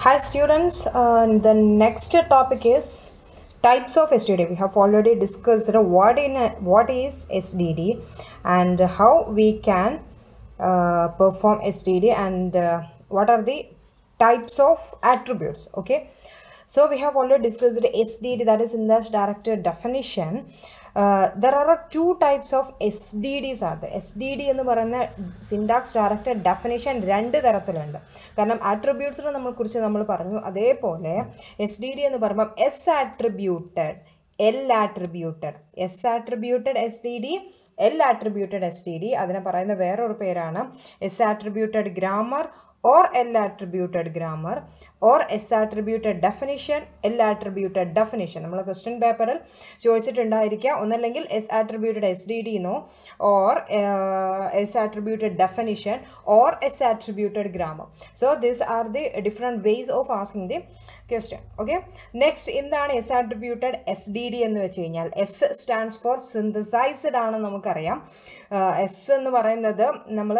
Hi students, uh, the next topic is types of SDD. We have already discussed uh, what in a, what is SDD and how we can uh, perform SDD and uh, what are the types of attributes. Okay, so we have already discussed the SDD that is in the director definition. Uh, there are two types of S D Ds ആണ് S D D എന്ന് പറയുന്ന syntax direct definition രണ്ട് തരത്തിലുണ്ട് കാരണം ആട്രിബ്യൂട്ട്സിനെ നമ്മൾ കുറിച്ച് നമ്മൾ പറഞ്ഞു അതേപോലെ എസ് ഡി ഡി എന്ന് പറയുമ്പം S attributed L attributed S attributed S D D L attributed S D D അതിനെ പറയുന്ന വേറൊരു പേരാണ് S attributed grammar or L attributed grammar or S attributed definition L attributed definition നമ്മൾ question പേപ്പറിൽ ചോദിച്ചിട്ടുണ്ടായിരിക്കുക ഒന്നല്ലെങ്കിൽ എസ് ആട്രിബ്യൂട്ടഡ് എസ് ഡി ഡിന്നോ or S attributed definition or S attributed grammar so this are the different ways of asking the question okay next എന്താണ് S attributed S D D എന്ന് വെച്ച് കഴിഞ്ഞാൽ S stands for synthesised ആണെന്ന് നമുക്കറിയാം S എന്ന് പറയുന്നത് നമ്മൾ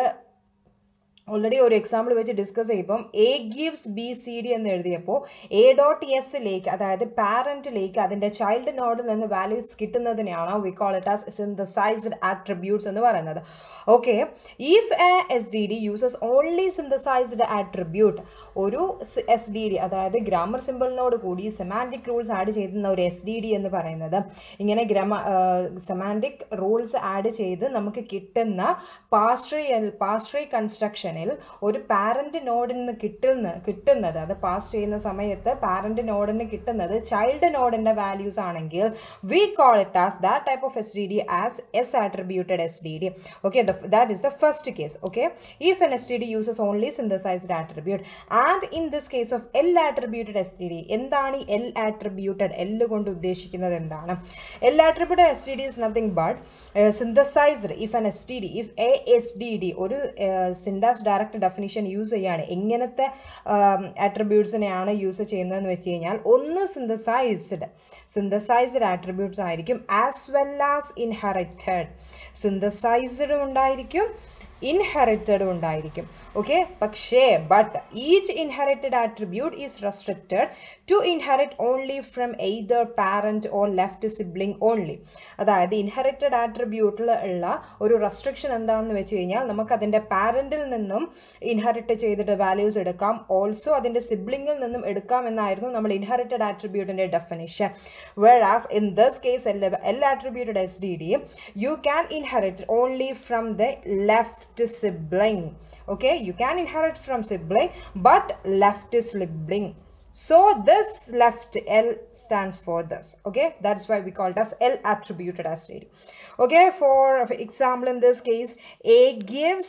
ഓൾറെഡി ഒരു എക്സാമ്പിൾ വെച്ച് ഡിസ്കസ് ചെയ്യുമ്പം A gives B C D എന്ന് എഴുതിയപ്പോൾ എ ഡോട്ട് എസിലേക്ക് അതായത് പാരൻറ്റിലേക്ക് അതിൻ്റെ ചൈൽഡ് നോഡിൽ നിന്ന് വാല്യൂസ് കിട്ടുന്നതിനെയാണ് we call it as synthesized attributes എന്ന് പറയുന്നത് okay if a S D D uses only synthesized attribute ഒരു എസ് ഡി ഡി അതായത് ഗ്രാമർ സിമ്പിളിനോട് കൂടി സെമാൻറ്റിക് റൂൾസ് ആഡ് ചെയ്യുന്ന ഒരു എസ് ഡി ഡി എന്ന് പറയുന്നത് ഇങ്ങനെ ഗ്രാമ സെമാൻറ്റിക് റൂൾസ് ആഡ് ചെയ്ത് നമുക്ക് കിട്ടുന്ന പാസ്ട്രി പാസ്ട്രി കൺസ്ട്രക്ഷൻ സെക്ഷനിൽ ഒരു പാരന്റ് നോഡിൽ നിന്ന് കിട്ടുന്ന കിട്ടുന്നത് അത് പാസ് ചെയ്യുന്ന സമയത്ത് പാരന്റ് നോഡിൽ നിന്ന് കിട്ടുന്നത് ചൈൽഡ് നോഡിന്റെ വാല്യൂസ് ആണെങ്കിൽ we call it as that type of S D D as S attributed S D D okay that is the first case okay if an S D D uses only synthesized attribute and in this case of L attributed S D D എന്താണ് ഈ L attributed L കൊണ്ട് ഉദ്ദേശിക്കുന്നത് എന്താണ് L attributed S D D is nothing but synthesized if an S D D if a S D D ഒരു syntax direct definition use ചെയ്യാണ് എങ്ങനത്തെ ആട്രിബ്യൂട്ട്സിനെയാണ് use ചെയ്യുന്നതെന്ന് വെച്ച് കഴിഞ്ഞാൽ ഒന്ന് സിന്തസൈസ്ഡ് സിന്തസൈസ്ഡ് ആട്രിബ്യൂട്ട്സ് ആയിരിക്കും ആസ് വെൽ ആസ് ഇൻഹെറിറ്റഡ് സിന്തസൈസ്ഡും ഉണ്ടായിരിക്കും ഇൻഹെറിറ്റഡും ഉണ്ടായിരിക്കും ഓക്കെ പക്ഷേ but each inherited attribute is restricted to inherit only from either parent or left sibling only അതായത് ഇൻഹെറിറ്റഡ് ആട്രിബ്യൂട്ടിൽ ഉള്ള ഒരു റെസ്ട്രിക്ഷൻ എന്താണെന്ന് വെച്ച് കഴിഞ്ഞാൽ നമുക്ക് അതിൻ്റെ പാരൻറ്റിൽ നിന്നും ഇൻഹെറിറ്റ് ചെയ്തിട്ട് വാല്യൂസ് എടുക്കാം ഓൾസോ അതിൻ്റെ സിബ്ലിങ്ങിൽ നിന്നും എടുക്കാം എന്നായിരുന്നു നമ്മൾ ഇൻഹെറിറ്റഡ് ആട്രിബ്യൂട്ടിൻ്റെ definition whereas in this case L L attributed S D D you can inherit only from the left sibling okay you can inherit from sibling but left is sibling so this left l stands for this okay that's why we call it as l attributed as reading okay for example in this case a gives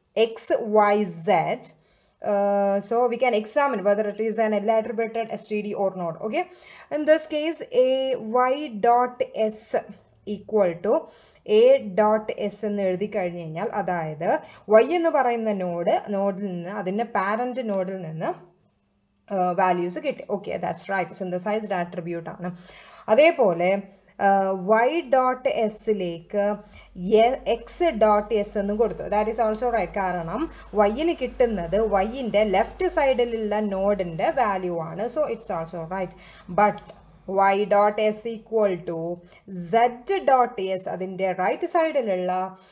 x y z uh, so we can examine whether it is an L attributed STD or not. Okay. In this case, a y dot s equal to A dot S എന്ന് എഴുതി കഴിഞ്ഞ് കഴിഞ്ഞാൽ അതായത് Y എന്ന് പറയുന്ന node നോഡിൽ നിന്ന് അതിൻ്റെ പാരൻറ്റ് നോഡിൽ നിന്ന് വാല്യൂസ് കിട്ടി okay that's right synthesized attribute ആണ് അതേപോലെ വൈ ഡോട്ട് എസിലേക്ക് എക്സ് ഡോട്ട് എസ് എന്ന് കൊടുത്തു ദാറ്റ് ഈസ് ഓൾസോ റൈറ്റ് കാരണം വൈന് കിട്ടുന്നത് വൈൻ്റെ ലെഫ്റ്റ് സൈഡിലുള്ള നോഡിൻ്റെ വാല്യൂ ആണ് so it's also right but Y dot S equal to Z dot S അതിൻ്റെ റൈറ്റ് സൈഡിലുള്ള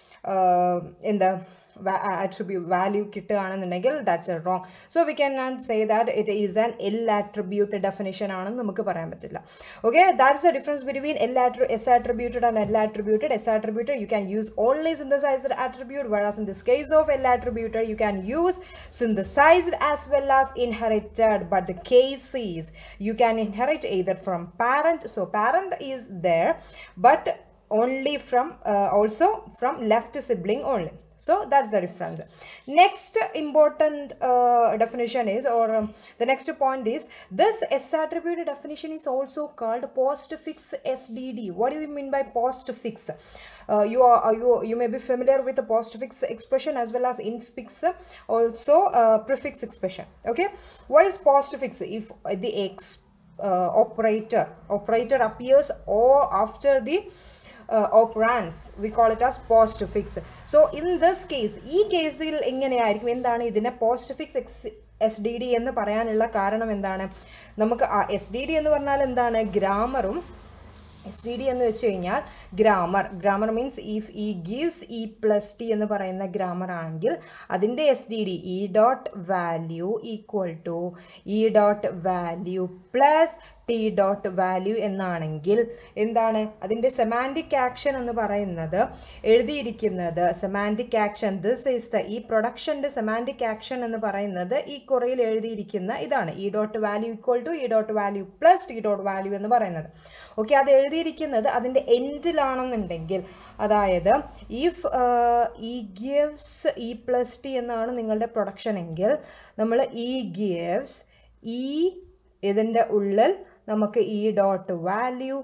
എന്താ attribute value കിട്ടുകയാണെന്നുണ്ടെങ്കിൽ that's a wrong so we can not say that it is an L attribute definition ആണെന്ന് നമുക്ക് പറയാൻ പറ്റില്ല okay that's a difference between L ആട്രി S attributed and L attributed S attributed you can use only synthesized attribute whereas in this case of L attributed you can use synthesized as well as inherited but the case is you can inherit either from parent so parent is there but only from uh, also from left sibling only so that's the difference next important uh, definition is or um, the next point is this s attribute definition is also called postfix sdd what do you mean by postfix uh, you are you you may be familiar with the postfix expression as well as infix also uh, prefix expression okay what is postfix if the x uh, operator operator appears or after the uh, operands we call it as postfix so in this case ഈ കേസിൽ എങ്ങനെയായിരിക്കും എന്താണ് ഇതിനെ postfix ex S D D എന്ന് പറയാനുള്ള കാരണം എന്താണ് നമുക്ക് എസ് ഡി ഡി എന്ന് പറഞ്ഞാൽ എന്താണ് ഗ്രാമറും എസ് ഡി ഡി എന്ന് വെച്ച് കഴിഞ്ഞാൽ grammar grammar means if E gives E plus T എന്ന് പറയുന്ന ഗ്രാമർ ആണെങ്കിൽ അതിൻ്റെ S D D E dot value equal to E dot value plus T dot value എന്നാണെങ്കിൽ എന്താണ് അതിൻ്റെ സെമാൻറ്റിക് ആക്ഷൻ എന്ന് പറയുന്നത് എഴുതിയിരിക്കുന്നത് semantic action this is the ഈ പ്രൊഡക്ഷൻ്റെ സെമാൻറ്റിക് ആക്ഷൻ എന്ന് പറയുന്നത് ഈ കുറയിൽ എഴുതിയിരിക്കുന്ന ഇതാണ് E dot value equal to E dot value plus T dot value എന്ന് പറയുന്നത് ഓക്കെ അത് എഴുതിയിരിക്കുന്നത് അതിൻ്റെ എൻഡിലാണെന്നുണ്ടെങ്കിൽ അതായത് if E gives E plus T എന്നാണ് നിങ്ങളുടെ പ്രൊഡക്ഷൻ എങ്കിൽ നമ്മൾ ഇ ഗിവ്സ് ഈ ഇതിൻ്റെ ഉള്ളിൽ നമുക്ക് E dot value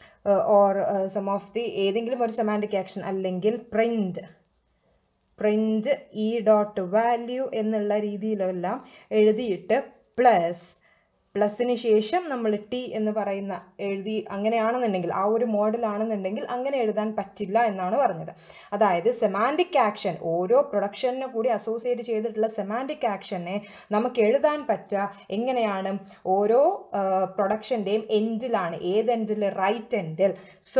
or sum of the ഏതെങ്കിലും ഒരു സെമാൻറ്റിക് ആക്ഷൻ അല്ലെങ്കിൽ print print E dot value എന്നുള്ള രീതിയിലെല്ലാം എഴുതിയിട്ട് പ്ലസ് പ്ലസിന് ശേഷം നമ്മൾ ടി എന്ന് പറയുന്ന എഴുതി അങ്ങനെയാണെന്നുണ്ടെങ്കിൽ ആ ഒരു മോഡലാണെന്നുണ്ടെങ്കിൽ അങ്ങനെ എഴുതാൻ പറ്റില്ല എന്നാണ് പറഞ്ഞത് അതായത് സെമാൻറ്റിക് ആക്ഷൻ ഓരോ പ്രൊഡക്ഷനെ കൂടി അസോസിയേറ്റ് ചെയ്തിട്ടുള്ള സെമാൻറ്റിക് ആക്ഷനെ നമുക്ക് എഴുതാൻ പറ്റുക എങ്ങനെയാണ് ഓരോ പ്രൊഡക്ഷൻ്റെയും എൻഡിലാണ് ഏത് എൻഡിൽ റൈറ്റ് എൻഡിൽ so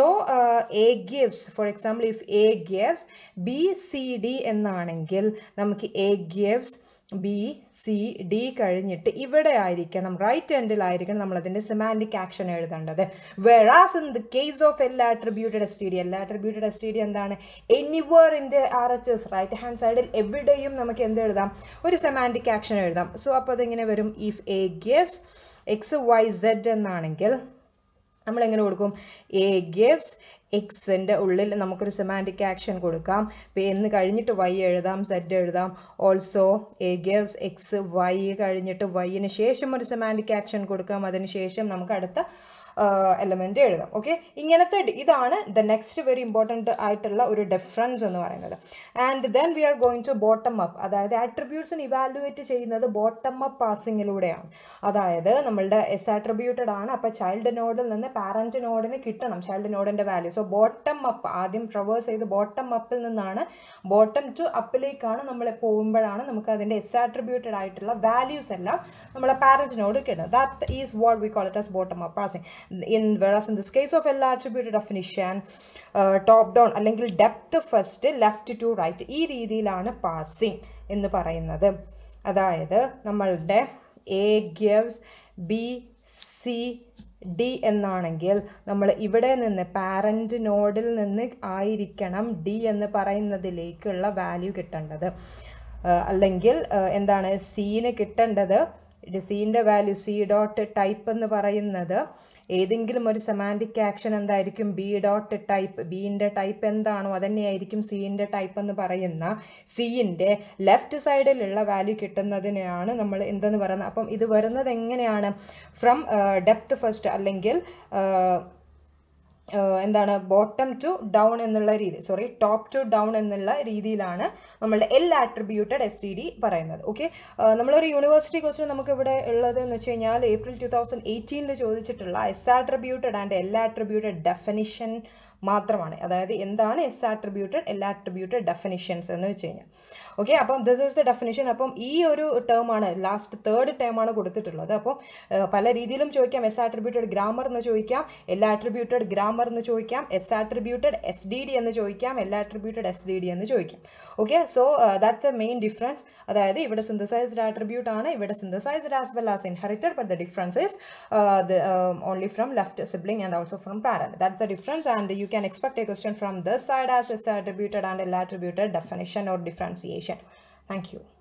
A gives for example if A gives B C D എന്നാണെങ്കിൽ നമുക്ക് A gives B C D കഴിഞ്ഞിട്ട് ഇവിടെ ആയിരിക്കണം റൈറ്റ് എൻഡിലായിരിക്കണം നമ്മൾ അതിൻ്റെ സെമാൻറ്റിക് ആക്ഷൻ എഴുതേണ്ടത് whereas in the case of L attributed S T D L attributed S T D എന്താണ് anywhere in the R H S right hand സൈഡിൽ എവിടെയും നമുക്ക് എന്ത് എഴുതാം ഒരു സെമാൻറ്റിക് ആക്ഷൻ എഴുതാം സോ അപ്പോൾ അതെങ്ങനെ വരും if A gives X Y Z എന്നാണെങ്കിൽ നമ്മൾ എങ്ങനെ കൊടുക്കും എ ഗിവ്സ് എക്സിൻ്റെ ഉള്ളിൽ നമുക്കൊരു സെമാൻറ്റിക് ആക്ഷൻ കൊടുക്കാം എന്ന് കഴിഞ്ഞിട്ട് വൈ എഴുതാം സെഡ് എഴുതാം also A gives X Y കഴിഞ്ഞിട്ട് വൈന് ശേഷം ഒരു സെമാൻറ്റിക് ആക്ഷൻ കൊടുക്കാം അതിന് ശേഷം നമുക്ക് അടുത്ത എലമെൻ്റ് എഴുതാം ഓക്കെ ഇങ്ങനത്തെ ഇതാണ് ദ നെക്സ്റ്റ് വെരി ഇമ്പോർട്ടൻ്റ് ആയിട്ടുള്ള ഒരു ഡിഫറൻസ് എന്ന് പറയുന്നത് and then we are going to bottom up അതായത് ആട്രിബ്യൂട്ട്സിന് ഇവാലുവേറ്റ് ചെയ്യുന്നത് ബോട്ടം അപ്പ് പാസിങ്ങിലൂടെയാണ് അതായത് നമ്മളുടെ എസ് ആട്രിബ്യൂട്ടഡ് ആണ് അപ്പോൾ ചൈൽഡ് നോഡിൽ നിന്ന് പാരൻറ്റ് നോഡിന് കിട്ടണം ചൈൽഡ് നോഡിൻ്റെ വാല്യൂ സോ ബോട്ടം അപ്പ് ആദ്യം ട്രവേഴ്സ് ചെയ്ത് ബോട്ടം അപ്പിൽ നിന്നാണ് ബോട്ടം ടു അപ്പിലേക്കാണ് നമ്മൾ പോകുമ്പോഴാണ് നമുക്ക് അതിൻ്റെ എസ് ആട്രിബ്യൂട്ടഡ് ആയിട്ടുള്ള വാല്യൂസ് എല്ലാം നമ്മളെ പാരൻറ്റ് നോഡ് കിട്ടുന്നത് that is what we call it as bottom up passing in whereas in this case of L attributed definition uh, top down അല്ലെങ്കിൽ depth first left to right ഈ രീതിയിലാണ് passing എന്ന് പറയുന്നത് അതായത് നമ്മളുടെ A gives B C D എന്നാണെങ്കിൽ നമ്മൾ ഇവിടെ നിന്ന് പാരൻ്റ് നോഡിൽ നിന്ന് ആയിരിക്കണം ഡി എന്ന് പറയുന്നതിലേക്കുള്ള വാല്യൂ കിട്ടേണ്ടത് അല്ലെങ്കിൽ എന്താണ് സീന് കിട്ടേണ്ടത് സീൻ്റെ വാല്യൂ സി ഡോട്ട് ടൈപ്പ് എന്ന് പറയുന്നത് ഏതെങ്കിലും ഒരു സെമാൻറ്റിക് ആക്ഷൻ എന്തായിരിക്കും ബി ഡോട്ട് ടൈപ്പ് ബീൻ്റെ ടൈപ്പ് എന്താണോ അതന്നെയായിരിക്കും സീൻ്റെ ടൈപ്പ് എന്ന് പറയുന്ന സീൻ്റെ ലെഫ്റ്റ് സൈഡിലുള്ള വാല്യൂ കിട്ടുന്നതിനെയാണ് നമ്മൾ എന്തെന്ന് പറയുന്നത് അപ്പം ഇത് വരുന്നത് എങ്ങനെയാണ് ഫ്രം ഡെപ്ത് ഫസ്റ്റ് അല്ലെങ്കിൽ എന്താണ് ബോട്ടം ടു ഡൗൺ എന്നുള്ള രീതി സോറി ടോപ്പ് ടു ഡൗൺ എന്നുള്ള രീതിയിലാണ് നമ്മളുടെ L attributed S T D പറയുന്നത് ഓക്കെ നമ്മളൊരു യൂണിവേഴ്സിറ്റി ക്വസ്റ്റ്യൻ നമുക്ക് ഇവിടെ ഉള്ളത് എന്ന് വെച്ച് കഴിഞ്ഞാൽ ഏപ്രിൽ ടു തൗസൻഡ് എയ്റ്റീനിൽ ചോദിച്ചിട്ടുള്ള S attributed and L attributed definition മാത്രമാണ് അതായത് എന്താണ് S attributed L attributed definitions എന്ന് വെച്ച് കഴിഞ്ഞാൽ ഓക്കെ അപ്പം ദിസ് ഈസ് ദ ഡെഫിനിഷൻ അപ്പം ഈ ഒരു ടേം ആണ് ലാസ്റ്റ് തേർഡ് ടേം ആണ് കൊടുത്തിട്ടുള്ളത് അപ്പോൾ പല രീതിയിലും ചോദിക്കാം എസ് ആട്രിബ്യൂട്ടഡ് ഗ്രാമർ എന്ന് ചോദിക്കാം എൽ ആട്രിബ്യൂട്ടഡ് ഗ്രാമർ എന്ന് ചോദിക്കാം S attributed S D D എന്ന് ചോദിക്കാം L attributed S D D എന്ന് ചോദിക്കാം okay so that's a main difference അതായത് ഇവിടെ സിന്തസൈസ്ഡ് ആട്രിബ്യൂട്ട് ആണ് ഇവിടെ synthesized as well as inherited but the difference is only from left sibling and also from parent that's the difference and you can expect a question from this side as is attributed and ill attributed definition or differentiation. Thank you.